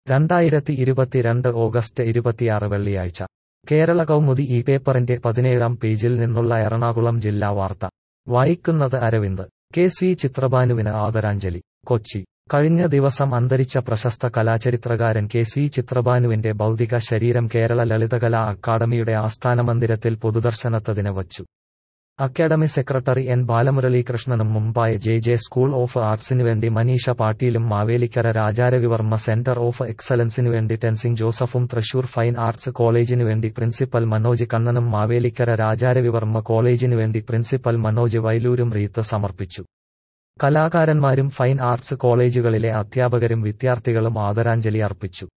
രണ്ടായിരത്തി ഇരുപത്തിരണ്ട് ഓഗസ്റ്റ് ഇരുപത്തിയാറ് വെള്ളിയാഴ്ച കേരള കൗമുദി ഈ പേപ്പറിന്റെ പതിനേഴാം പേജിൽ നിന്നുള്ള എറണാകുളം ജില്ലാ വാർത്ത വായിക്കുന്നത് അരവിന്ദ് കെ സി ചിത്രഭാനുവിന് ആദരാഞ്ജലി കൊച്ചി കഴിഞ്ഞ ദിവസം അന്തരിച്ച പ്രശസ്ത കലാചരിത്രകാരൻ കെ സി ചിത്രഭാനുവിന്റെ ഭൗതിക ശരീരം കേരള ലളിതകലാ അക്കാദമിയുടെ ആസ്ഥാന മന്ദിരത്തിൽ പൊതുദർശനത്തതിന് വച്ചു അക്കാദമി സെക്രട്ടറി എൻ ബാലമുരളീകൃഷ്ണനും Mumbai J J school of ആർട്സിനുവേണ്ടി മനീഷ പാട്ടീലും മാവേലിക്കര രാജാരവിവർമ്മ സെന്റർ ഓഫ് എക്സലൻസിനുവേണ്ടി ടെൻസിംഗ് ജോസഫും തൃശൂർ ഫൈൻ ആർട്സ് കോളേജിനുവേണ്ടി പ്രിൻസിപ്പൽ മനോജ് കണ്ണനും മാവേലിക്കര രാജാരവിവർമ്മ കോളേജിനുവേണ്ടി പ്രിൻസിപ്പൽ മനോജ് വൈലൂരും റീത്ത് സമർപ്പിച്ചു കലാകാരന്മാരും ഫൈൻ ആർട്സ് കോളേജുകളിലെ അധ്യാപകരും വിദ്യാർത്ഥികളും ആദരാഞ്ജലി അർപ്പിച്ചു